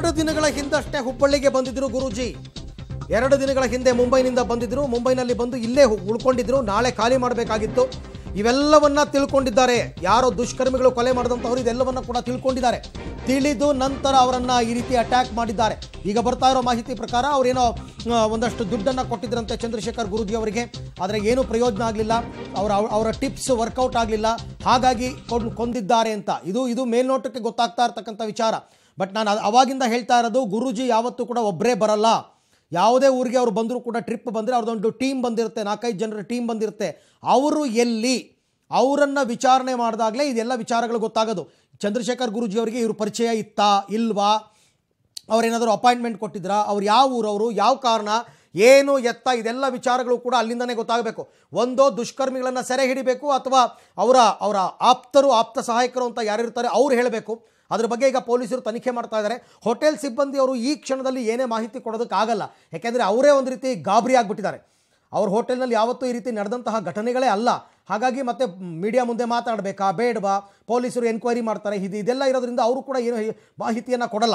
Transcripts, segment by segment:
ಎರಡು ದಿನಗಳ ಹಿಂದಷ್ಟೇ ಹುಬ್ಬಳ್ಳಿಗೆ ಬಂದಿದ್ರು ಗುರೂಜಿ ಎರಡು ದಿನಗಳ ಹಿಂದೆ ಮುಂಬೈನಿಂದ ಬಂದಿದ್ರು ಮುಂಬೈನಲ್ಲಿ ಬಂದು ಇಲ್ಲೇ ಹು- ಉಳ್ಕೊಂಡಿದ್ರು ನಾಳೆ ಖಾಲಿ ಮಾಡಬೇಕಾಗಿತ್ತು ಇವೆಲ್ಲವನ್ನ ತಿಳ್ಕೊಂಡಿದ್ದಾರೆ ಯಾರೋ ದುಷ್ಕರ್ಮಿಗಳು ಕೊಲೆ ಮಾಡಿದಂಥವ್ರು ಇದೆಲ್ಲವನ್ನ ಕೂಡ ತಿಳ್ಕೊಂಡಿದ್ದಾರೆ ತಿಳಿದು ನಂತರ ಅವರನ್ನ ಈ ರೀತಿ ಅಟ್ಯಾಕ್ ಮಾಡಿದ್ದಾರೆ ಈಗ ಬರ್ತಾ ಇರೋ ಮಾಹಿತಿ ಪ್ರಕಾರ ಅವರೇನೋ ಆ, ಒಂದಷ್ಟು ದುಡ್ಡನ್ನು ಕೊಟ್ಟಿದ್ರಂತೆ ಚಂದ್ರಶೇಖರ್ ಗುರೂಜಿ ಅವರಿಗೆ ಆದರೆ ಏನೂ ಪ್ರಯೋಜನ ಆಗಲಿಲ್ಲ ಅವರ ಅವರ ಟಿಪ್ಸ್ ವರ್ಕೌಟ್ ಆಗಲಿಲ್ಲ ಹಾಗಾಗಿ ಕೊಂಡ್- ಕೊಂದಿದ್ದಾರೆ ಅಂತ ಇದು ಇದು ಮೇಲ್ನೋಟಕ್ಕೆ ಗೊತ್ತಾಗ್ತಾ ಇರ್ತಕ್ಕಂಥ ವಿಚಾರ ಬಟ್ ನಾನು ಅದ್- ಅವಾಗಿಂದ ಹೇಳ್ತಾ ಇರೋದು ಗುರೂಜಿ ಯಾವತ್ತೂ ಕೂಡ ಒಬ್ಬರೇ ಬರಲ್ಲ ಯಾವುದೇ ಊರಿಗೆ ಅವ್ರು ಬಂದರೂ ಕೂಡ ಟ್ರಿಪ್ ಬಂದರೆ ಅವ್ರದ್ದೊಂದು ಟೀಮ್ ಬಂದಿರುತ್ತೆ ನಾಲ್ಕೈದು ಜನರ ಟೀಮ್ ಬಂದಿರುತ್ತೆ ಅವರು ಎಲ್ಲಿ ಅವರನ್ನು ವಿಚಾರಣೆ ಮಾಡಿದಾಗಲೇ ಇದೆಲ್ಲ ವಿಚಾರಗಳು ಗೊತ್ತಾಗೋದು ಚಂದ್ರಶೇಖರ್ ಗುರೂಜಿ ಅವರಿಗೆ ಇವ್ರ ಪರಿಚಯ ಇತ್ತಾ ಇಲ್ವಾ ಅವ್ರೇನಾದರೂ ಅಪಾಯಿಂಟ್ಮೆಂಟ್ ಕೊಟ್ಟಿದ್ರಾ ಅವ್ರು ಯಾವ ಊರವರು ಯಾವ ಕಾರಣ ಏನು ಎತ್ತ ಇದೆಲ್ಲ ವಿಚಾರಗಳು ಕೂಡ ಅಲ್ಲಿಂದನೇ ಗೊತ್ತಾಗಬೇಕು ಒಂದೋ ದುಷ್ಕರ್ಮಿಗಳನ್ನು ಸೆರೆ ಹಿಡಿಬೇಕು ಅಥವಾ ಅವರ ಅವರ ಆಪ್ತರು ಆಪ್ತ ಸಹಾಯಕರು ಅಂತ ಯಾರಿರ್ತಾರೆ ಅವ್ರು ಹೇಳಬೇಕು ಅದ್ರ ಬಗ್ಗೆ ಈಗ ಪೊಲೀಸರು ತನಿಖೆ ಮಾಡ್ತಾ ಇದ್ದಾರೆ ಹೋಟೆಲ್ ಸಿಬ್ಬಂದಿಯವರು ಈ ಕ್ಷಣದಲ್ಲಿ ಏನೇ ಮಾಹಿತಿ ಕೊಡೋದಕ್ಕಾಗಲ್ಲ ಯಾಕೆಂದರೆ ಅವರೇ ಒಂದು ರೀತಿ ಗಾಬರಿ ಆಗಿಬಿಟ್ಟಿದ್ದಾರೆ ಅವ್ರ ಹೋಟೆಲ್ನಲ್ಲಿ ಯಾವತ್ತೂ ಈ ರೀತಿ ನಡೆದಂತಹ ಘಟನೆಗಳೇ ಅಲ್ಲ ಹಾಗಾಗಿ ಮತ್ತೆ ಮೀಡಿಯಾ ಮುಂದೆ ಮಾತಾಡಬೇಕಾ ಬೇಡವಾ ಪೊಲೀಸರು ಎನ್ಕ್ವೈರಿ ಮಾಡ್ತಾರೆ ಇದು ಇದೆಲ್ಲ ಇರೋದ್ರಿಂದ ಅವರು ಕೂಡ ಏನು ಮಾಹಿತಿಯನ್ನು ಕೊಡಲ್ಲ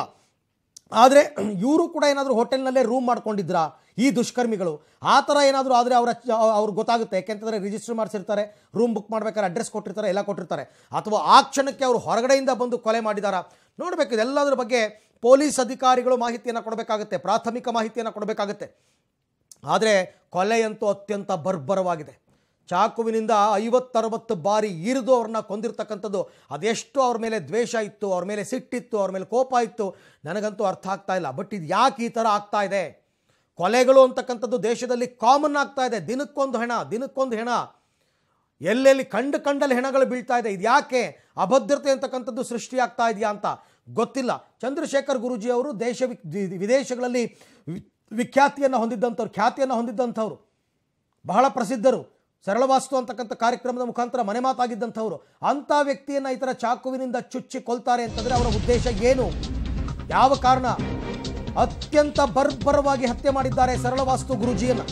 ಆದರೆ ಇವರು ಕೂಡ ಏನಾದರೂ ಹೋಟೆಲ್ನಲ್ಲೇ ರೂಮ್ ಮಾಡ್ಕೊಂಡಿದ್ರಾ ಈ ದುಷ್ಕರ್ಮಿಗಳು ಆ ಥರ ಏನಾದರೂ ಆದರೆ ಅವರ ಅವ್ರಿಗೆ ಗೊತ್ತಾಗುತ್ತೆ ಯಾಕೆಂತಂದರೆ ರಿಜಿಸ್ಟರ್ ಮಾಡಿಸಿರ್ತಾರೆ ರೂಮ್ ಬುಕ್ ಮಾಡ್ಬೇಕಾದ್ರೆ ಅಡ್ರೆಸ್ ಕೊಟ್ಟಿರ್ತಾರೆ ಎಲ್ಲ ಕೊಟ್ಟಿರ್ತಾರೆ ಅಥವಾ ಆ ಕ್ಷಣಕ್ಕೆ ಅವರು ಹೊರಗಡೆಯಿಂದ ಬಂದು ಕೊಲೆ ಮಾಡಿದಾರಾ ನೋಡಬೇಕು ಇದೆಲ್ಲದರ ಬಗ್ಗೆ ಪೊಲೀಸ್ ಅಧಿಕಾರಿಗಳು ಮಾಹಿತಿಯನ್ನು ಕೊಡಬೇಕಾಗುತ್ತೆ ಪ್ರಾಥಮಿಕ ಮಾಹಿತಿಯನ್ನು ಕೊಡಬೇಕಾಗುತ್ತೆ ಆದರೆ ಕೊಲೆಯಂತೂ ಅತ್ಯಂತ ಬರ್ಬರವಾಗಿದೆ ಚಾಕುವಿನಿಂದ ಐವತ್ತರವತ್ತು ಬಾರಿ ಇರಿದು ಅವ್ರನ್ನ ಕೊಂದಿರ್ತಕ್ಕಂಥದ್ದು ಅದೆಷ್ಟು ಅವ್ರ ಮೇಲೆ ದ್ವೇಷ ಇತ್ತು ಅವ್ರ ಮೇಲೆ ಸಿಟ್ಟಿತ್ತು ಅವ್ರ ಮೇಲೆ ಕೋಪ ಇತ್ತು ನನಗಂತೂ ಅರ್ಥ ಆಗ್ತಾ ಇಲ್ಲ ಬಟ್ ಇದು ಯಾಕೆ ಈ ಥರ ಆಗ್ತಾ ಇದೆ ಕೊಲೆಗಳು ಅಂತಕ್ಕಂಥದ್ದು ದೇಶದಲ್ಲಿ ಕಾಮನ್ ಆಗ್ತಾ ಇದೆ ದಿನಕ್ಕೊಂದು ಹೆಣ ದಿನಕ್ಕೊಂದು ಹೆಣ ಎಲ್ಲೆಲ್ಲಿ ಕಂಡು ಕಂಡಲ್ಲಿ ಹೆಣಗಳು ಬೀಳ್ತಾ ಇದೆ ಇದು ಯಾಕೆ ಅಭದ್ರತೆ ಅಂತಕ್ಕಂಥದ್ದು ಸೃಷ್ಟಿಯಾಗ್ತಾ ಇದೆಯಾ ಅಂತ ಗೊತ್ತಿಲ್ಲ ಚಂದ್ರಶೇಖರ್ ಗುರೂಜಿ ಅವರು ದೇಶ ವಿ- ವಿ- ವಿದೇಶಗಳಲ್ಲಿ ವಿ- ವಿಖ್ಯಾತಿಯನ್ನು ಹೊಂದಿದ್ದಂಥವ್ರು ಖ್ಯಾತಿಯನ್ನು ಹೊಂದಿದ್ದಂಥವ್ರು ಬಹಳ ಪ್ರಸಿದ್ಧರು ಸರಳವಾಸ್ತು ಅಂತಕ್ಕಂಥ ಕಾರ್ಯಕ್ರಮದ ಮುಖಾಂತರ ಮನೆ ಮಾತಾಗಿದ್ದಂಥವ್ರು ಅಂಥ ವ್ಯಕ್ತಿಯನ್ನು ಈ ಥರ ಚಾಕುವಿನಿಂದ ಚುಚ್ಚಿ ಕೊಲ್ತಾರೆ ಅಂತಂದರೆ ಅವರ ಉದ್ದೇಶ ಏನು ಯಾವ ಕಾರಣ ಅತ್ಯಂತ ಬರ್ಬರವಾಗಿ ಹತ್ಯೆ ಮಾಡಿದ್ದಾರೆ ಸರಳವಾಸ್ತು ಗುರೂಜಿಯನ್ನು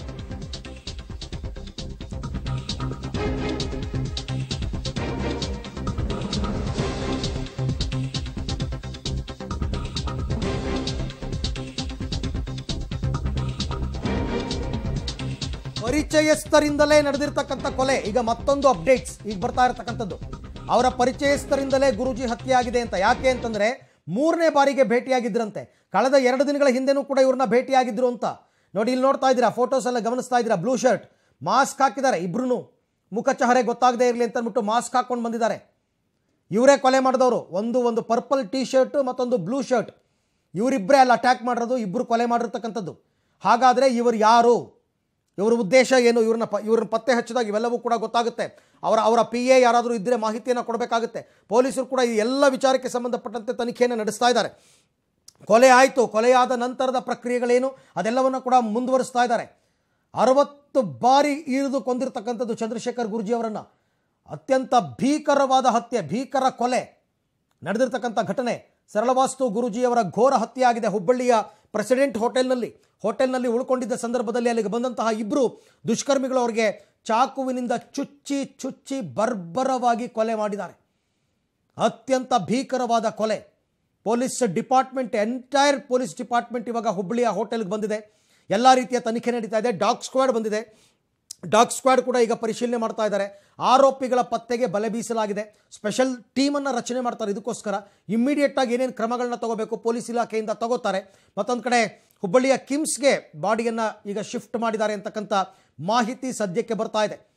ಪರಿಚಯಸ್ಥರಿಂದಲೇ ನಡೆದಿರ್ತಕ್ಕಂಥ ಕೊಲೆ ಈಗ ಮತ್ತೊಂದು ಅಪ್ಡೇಟ್ಸ್ ಈಗ ಬರ್ತಾ ಇರತಕ್ಕಂಥದ್ದು ಅವರ ಪರಿಚಯಸ್ಥರಿಂದಲೇ ಗುರೂಜಿ ಹತ್ಯೆ ಆಗಿದೆ ಅಂತ ಯಾಕೆ ಅಂತಂದ್ರೆ ಮೂರನೇ ಬಾರಿಗೆ ಭೇಟಿಯಾಗಿದ್ರಂತೆ ಕಳೆದ ಎರಡು ದಿನಗಳ ಹಿಂದೆನೂ ಕೂಡ ಇವ್ರನ್ನ ಭೇಟಿಯಾಗಿದ್ರು ಅಂತ ನೋಡಿ ಇಲ್ಲಿ ನೋಡ್ತಾ ಇದ್ದೀರಾ ಫೋಟೋಸ್ ಎಲ್ಲ ಗಮನಿಸ್ತಾ ಇದ್ದೀರಾ ಬ್ಲೂ ಶರ್ಟ್ ಮಾಸ್ಕ್ ಹಾಕಿದ್ದಾರೆ ಇಬ್ರು ಮುಖ ಚಹರೆ ಗೊತ್ತಾಗದೇ ಇರಲಿ ಅಂತ ಅಂದ್ಬಿಟ್ಟು ಮಾಸ್ಕ್ ಹಾಕೊಂಡು ಬಂದಿದ್ದಾರೆ ಇವರೇ ಕೊಲೆ ಮಾಡಿದವರು ಒಂದು ಒಂದು ಪರ್ಪಲ್ ಟೀ ಶರ್ಟ್ ಮತ್ತೊಂದು ಬ್ಲೂ ಶರ್ಟ್ ಇವರಿಬ್ಬರೇ ಅಲ್ಲಿ ಅಟ್ಯಾಕ್ ಮಾಡಿರೋದು ಇಬ್ಬರು ಕೊಲೆ ಮಾಡಿರ್ತಕ್ಕಂಥದ್ದು ಹಾಗಾದರೆ ಇವರು ಯಾರು ಇವರ ಉದ್ದೇಶ ಏನು ಇವ್ರನ್ನ ಪ ಇವ್ರನ್ನ ಪತ್ತೆ ಹಚ್ಚಿದಾಗ ಇವೆಲ್ಲವೂ ಕೂಡ ಗೊತ್ತಾಗುತ್ತೆ ಅವರ ಅವರ ಪಿ ಎ ಯಾರಾದರೂ ಇದ್ದರೆ ಮಾಹಿತಿಯನ್ನು ಕೊಡಬೇಕಾಗುತ್ತೆ ಪೊಲೀಸರು ಕೂಡ ಈ ಎಲ್ಲ ವಿಚಾರಕ್ಕೆ ಸಂಬಂಧಪಟ್ಟಂತೆ ತನಿಖೆಯನ್ನು ನಡೆಸ್ತಾ ಇದ್ದಾರೆ ಕೊಲೆ ಆಯಿತು ಕೊಲೆಯಾದ ನಂತರದ ಪ್ರಕ್ರಿಯೆಗಳೇನು ಅದೆಲ್ಲವನ್ನು ಕೂಡ ಮುಂದುವರಿಸ್ತಾ ಇದ್ದಾರೆ ಅರವತ್ತು ಬಾರಿ ಇಳಿದು ಕೊಂದಿರ್ತಕ್ಕಂಥದ್ದು ಚಂದ್ರಶೇಖರ್ ಗುರುಜಿ ಅವರನ್ನು ಅತ್ಯಂತ ಭೀಕರವಾದ ಹತ್ಯೆ ಭೀಕರ ಕೊಲೆ ನಡೆದಿರ್ತಕ್ಕಂಥ ಘಟನೆ ಸರಳವಾಸ್ತು ಗುರುಜಿಯವರ ಘೋರ ಹತ್ಯೆ ಆಗಿದೆ ಹುಬ್ಬಳ್ಳಿಯ ಪ್ರೆಸಿಡೆಂಟ್ ಹೋಟೆಲ್ನಲ್ಲಿ ಹೋಟೆಲ್ನಲ್ಲಿ ಉಳ್ಕೊಂಡಿದ್ದ ಸಂದರ್ಭದಲ್ಲಿ ಅಲ್ಲಿಗೆ ಬಂದಂತಹ ಇಬ್ಬರು ದುಷ್ಕರ್ಮಿಗಳು ಅವರಿಗೆ ಚಾಕುವಿನಿಂದ ಚುಚ್ಚಿ ಚುಚ್ಚಿ ಬರ್ಬರವಾಗಿ ಕೊಲೆ ಮಾಡಿದ್ದಾರೆ ಅತ್ಯಂತ ಭೀಕರವಾದ ಕೊಲೆ police department entire police department ಇವಾಗ ಹುಬ್ಬಳ್ಳಿಯ ಹೋಟೆಲ್ಗೆ ಬಂದಿದೆ ಎಲ್ಲ ರೀತಿಯ ತನಿಖೆ ನಡೀತಾ ಇದೆ ಡಾಗ್ ಸ್ಕ್ವಾಡ್ ಬಂದಿದೆ ಡಾಗ್ ಸ್ಕ್ವಾಡ್ ಕೂಡ ಈಗ ಪರಿಶೀಲನೆ ಮಾಡ್ತಾ ಇದ್ದಾರೆ ಆರೋಪಿಗಳ ಪತ್ತೆಗೆ ಬಲೆ ಬೀಸಲಾಗಿದೆ ಸ್ಪೆಷಲ್ ಟೀಮನ್ನು ರಚನೆ ಮಾಡ್ತಾರೆ ಇದಕ್ಕೋಸ್ಕರ ಇಮ್ಮಿಡಿಯೇಟ್ ಆಗಿ ಏನೇನು ಕ್ರಮಗಳನ್ನ ತಗೋಬೇಕು ಪೊಲೀಸ್ ಇಲಾಖೆಯಿಂದ ತಗೋತಾರೆ ಮತ್ತೊಂದು ಕಡೆ ಹುಬ್ಬಳ್ಳಿಯ ಕಿಮ್ಸ್ಗೆ ಬಾಡಿಯನ್ನು ಈಗ ಶಿಫ್ಟ್ ಮಾಡಿದ್ದಾರೆ ಅಂತಕ್ಕಂಥ ಮಾಹಿತಿ ಸದ್ಯಕ್ಕೆ ಬರ್ತಾ ಇದೆ